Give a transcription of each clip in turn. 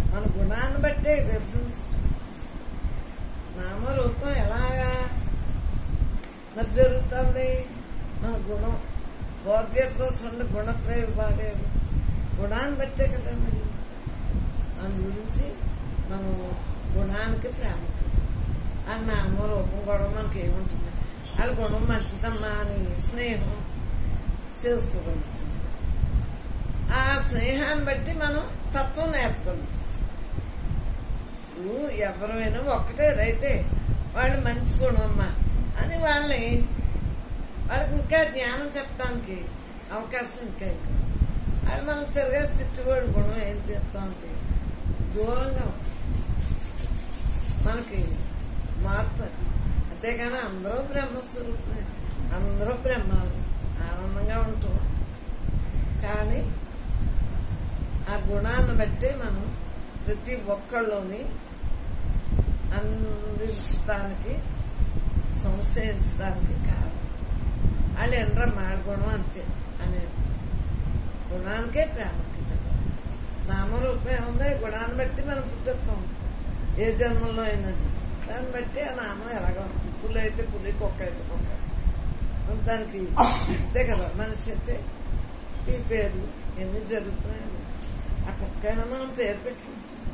మన గుణాన్ని బట్టే విభజించడం నామరూపం ఎలాగా మరి జరుగుతుంది మన గుణం భగవద్గీతలో చూడండి గుణత్రయ విభాగాలు గుణాన్ని బట్టే కదా మరి అందు గురించి మనం గుణానికి ప్రాముఖ్యత ఆ నామరూపం కూడా మనకి ఏముంటుంది వాళ్ళ గుణం మంచిదమ్మా అని స్నేహం చేసుకోగలుగుతుంది ఆ స్నేహాన్ని బట్టి మనం తత్వం నేర్పగలుగుతాం ఇప్పుడు ఎవరైనా ఒక్కటే రైటే వాళ్ళు మంచి గుణమ్మా అని వాళ్ళని వాళ్ళకి ఇంకా జ్ఞానం చెప్పడానికి అవకాశం ఇంకా ఇంకా వాళ్ళు మనం తిరగేసి తిట్టుబడి గుణం ఏం చేస్తాం అంటే దూరంగా ఉంటుంది మనకి మార్పు అది. అంతేగాని అందరూ బ్రహ్మస్వరూపమే అందరూ బ్రహ్మాలు ఆనందంగా ఉంటాం కానీ ఆ గుణాన్ని బట్టి మనం ప్రతి ఒక్కళ్ళలోని అందించడానికి సంశయించడానికి కారణం వాళ్ళు ఎండ్ర మాడుకోవడం అంతే అనేది గుణానికే ప్రాముఖ్యత నామరూపం ఏముంది గుణాన్ని బట్టి మనం పుట్టుతాం ఏ జన్మలో అయినది దాన్ని బట్టి ఆ నామం ఎలాగ పులి అయితే పులి కుక్క అయితే కుక్క దానికి అంతే కదా మనిషి అయితే ఈ పేరు ఎన్ని జరుగుతున్నాయని ఆ కుక్కైనా మనం పేరు పెట్టు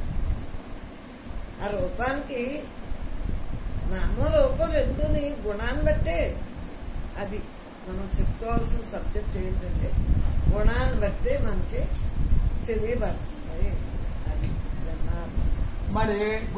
ఆ రూపానికి నామరూపం రెండుని గుణాన్ని బట్టే అది మనం చెప్పుకోవాల్సిన సబ్జెక్ట్ ఏంటంటే గుణాన్ని బట్టే మనకి తెలియబడుతుంది అది జనాలు మరి